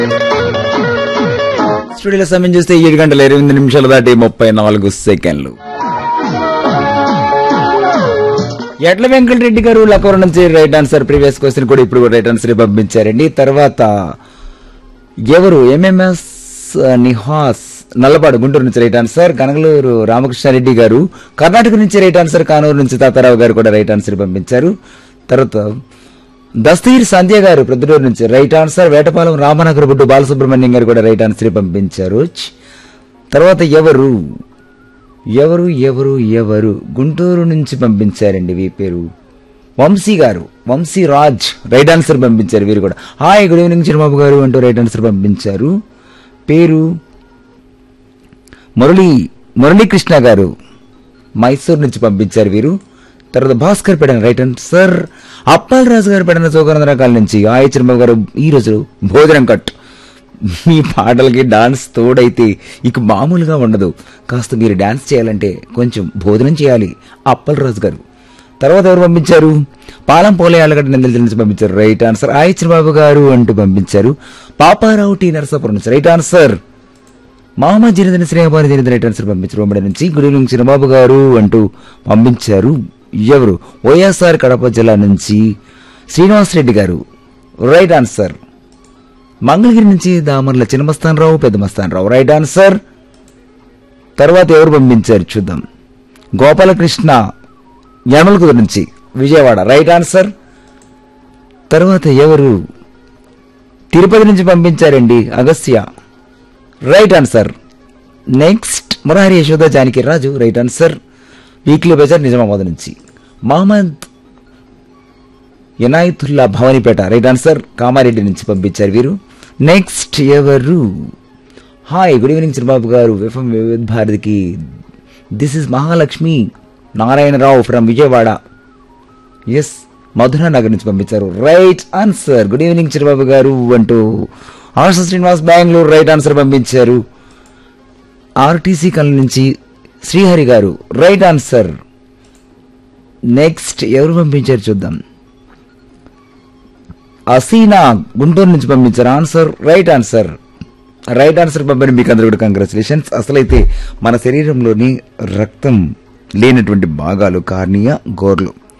స్టూడియోలో సమయం చూస్తే ఏడు గంటల ఇరవై ఎనిమిది నిమిషాలు దాటి ముప్పై నాలుగు సెకండ్లు ఎడ్ల వెంకటరెడ్డి గారు లక్కవరం నుంచి రైట్ ఆన్సర్ ప్రీవియస్ క్వశ్చన్ కూడా ఇప్పుడు రైట్ ఆన్సర్ పంపించారండి తర్వాత ఎవరు ఎంఎంఎస్ నిహాస్ నల్లపాడు గుంటూరు నుంచి రైట్ ఆన్సర్ కనగలూరు రామకృష్ణారెడ్డి గారు కర్ణాటక నుంచి రైట్ ఆన్సర్ కానూరు నుంచి తాతారావు గారు కూడా రైట్ ఆన్సర్ పంపించారు తర్వాత దస్తీర్ సంధ్య గారు ప్రొద్దుటూరు నుంచి రైట్ ఆన్సర్ వేటపాలెం రామనగర్ బుడ్డు బాలసుబ్రహ్మణ్యం గారు కూడా రైట్ ఆన్సర్ పంపించారు తర్వాత ఎవరు ఎవరు ఎవరు ఎవరు గుంటూరు నుంచి పంపించారండి వీ పేరు వంశీ గారు వంశీ రాజ్ రైట్ ఆన్సర్ పంపించారు వీరు కూడా హాయ్ గుడ్ ఈవినింగ్ చిరుబాబు గారు అంటూ రైట్ ఆన్సర్ పంపించారు పేరు మురళీ మురళీకృష్ణ గారు మైసూర్ నుంచి పంపించారు వీరు తర్వాత భాస్కర్ పెడన రైట్ ఆన్సర్ అప్పల్ రాజు గారు పెడన చౌకనంద రకాల నుంచి హాయ్ చిరుబాబు గారు ఈ రోజు భోజనం కట్ మీ పాటలకి డాన్స్ తోడైతే ఇక మామూలుగా ఉండదు కాస్త మీరు డాన్స్ చేయాలంటే కొంచెం భోజనం చేయాలి అప్పల్ రాజు గారు తర్వాత ఎవరు పంపించారు పాలం పోలే ఆలగడ్డ నెందల నుంచి పంపించారు రైట్ ఆన్సర్ ఆయి చిరబాబు గారు అంటూ పంపించారు పాపారావు టీ నరసాపురం నుంచి రైట్ ఆన్సర్ మామ జిరిదని శ్రేయభాని జిరిదని రైట్ ఆన్సర్ పంపించారు ఉమ్మడి నుంచి గుడి నుంచి చిరబాబు గారు అంటూ పంపించారు ఎవరు వైఎస్ఆర్ కడప జిల్లా నుంచి శ్రీనివాస్ రెడ్డి గారు రైట్ ఆన్సర్ మంగళగిరి నుంచి దామర్ల చిన్నమస్తాన్ రావు పెద్ద మస్తాన్ రావు రైట్ ఆన్సర్ తర్వాత ఎవరు పంపించారు చూద్దాం గోపాలకృష్ణ యనమలకుదు నుంచి విజయవాడ రైట్ ఆన్సర్ తర్వాత ఎవరు తిరుపతి నుంచి పంపించారండి Agastya right answer next Murari Yashoda Janaki Raju right answer weekly బజార్ నిజామాబాద్ నుంచి మహమ్మద్ ఇనాయతుల్లా భవానీపేట రైట్ ఆన్సర్ కామారెడ్డి నుంచి పంపించారు వీరు నెక్స్ట్ ఎవరు హాయ్ గుడ్ ఈవినింగ్ చిరబాబు గారు ఎఫ్ఎం వివిధ భారతికి this is Mahalakshmi Narayanarao from Vijayawada S Madhura Nagar నుంచి పంపించారు right answer good evening Chirababu garu అంటూ ఆర్ష శ్రీనివాస్ బెంగళూరు రైట్ ఆన్సర్ పంపించారు ఆర్టీసీ కల్ నుంచి శ్రీహరి గారు రైట్ ఆన్సర్ నెక్స్ట్ ఎవరు పంపించారు చూద్దాం అసీనా గుంటూరు నుంచి పంపించారు answer right answer right answer పంపండి మీకు అందరూ కూడా కంగ్రాచులేషన్స్ అసలైతే మన శరీరంలోని రక్తం లేనటువంటి భాగాలు కార్నియా గోర్లు